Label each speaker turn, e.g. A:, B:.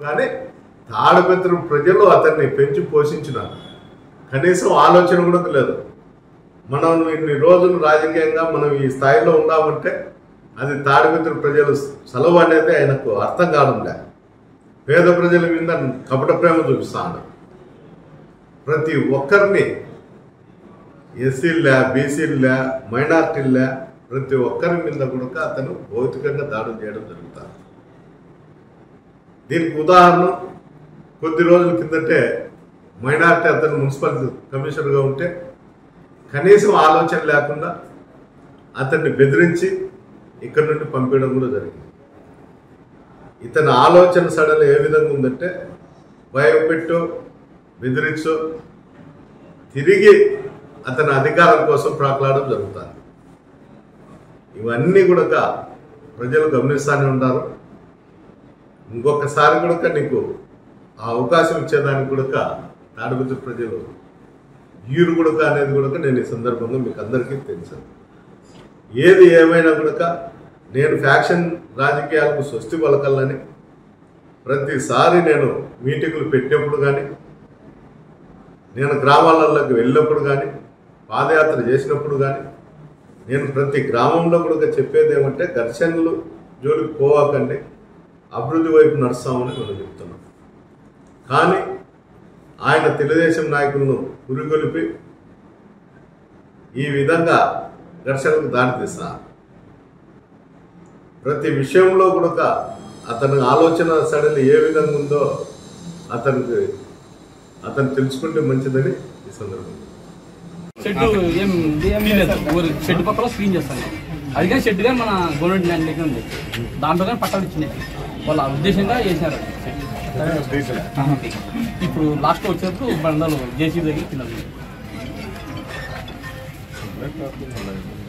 A: కానీ తాడపత్రి ప్రజలు అతన్ని పెంచి పోషించినారు కనీసం ఆలోచన కూడా లేదు మనం ఇన్ని రోజులు రాజకీయంగా మనం ఈ స్థాయిలో ఉన్నామంటే అది తాడిపత్రి ప్రజలు సెలవు అనేది ఆయనకు అర్థం కావడంలే పేద ప్రజల మీద కపట ప్రేమ చూపిస్తాడు ప్రతి ఒక్కరిని ఎస్సీలే బీసీలే మైనార్టీలే ప్రతి ఒక్కరి మీద కూడా అతను భౌతికంగా దాడులు చేయడం జరుగుతుంది దీనికి ఉదాహరణ కొద్ది రోజుల కిందటే మైనార్టీ అతను మున్సిపల్ కమిషనర్గా ఉంటే కనీసం ఆలోచన లేకుండా అతన్ని బెదిరించి ఇక్కడ నుండి పంపించడం కూడా జరిగింది ఇతని ఆలోచన సడలు ఏ విధంగా ఉందంటే భయపెట్టో బెదిరించో తిరిగి అతని అధికారం కోసం ప్రాకులాడడం జరుగుతుంది ఇవన్నీ కూడా ప్రజలు గమనిస్తూనే ఉంటారు ఇంకొకసారి కూడా నీకు ఆ అవకాశం ఇచ్చేదానికి కూడా తాడిపత్రి ప్రజలు ఈరు గుడక అనేది కూడా నేను ఈ సందర్భంగా మీకు అందరికీ తెలుసు ఏది ఏమైనా కూడా నేను ఫ్యాక్షన్ రాజకీయాలకు స్వస్తి పలకాలని ప్రతిసారి నేను మీటింగులు పెట్టినప్పుడు కానీ నేను గ్రామాలలోకి వెళ్ళినప్పుడు కానీ పాదయాత్ర చేసినప్పుడు కానీ నేను ప్రతి గ్రామంలో కూడా చెప్పేది ఏమంటే ఘర్షణలు జోలికి పోవాకండి అభివృద్ధి వైపు నడుస్తామని మనం చెప్తున్నాం కానీ ఆయన తెలుగుదేశం నాయకులను పురిగొలిపి ఈ విధంగా ఘర్షణకు దారితీస్తా ప్రతి విషయంలో కూడా అతని ఆలోచన సడలి ఏ విధంగా ఉందో అతనికి అతను తెలుసుకుంటే మంచిదని ఈ సందర్భంగా
B: షెడ్ ఏం ఏం లేదు ఊరు షెడ్ పక్కన స్క్రీన్ చేస్తాను అది కానీ షెడ్ కానీ మన గవర్నమెంట్ ల్యాండ్ దగ్గర ఉంది దాంట్లో కానీ పట్టాలు ఇచ్చినాయి వాళ్ళ ఉద్దేశంగా చేశారు ఆహా. ఇప్పుడు లాస్ట్ వచ్చేటప్పుడు బండలు జేసీ దగ్గర కింద ఉంది.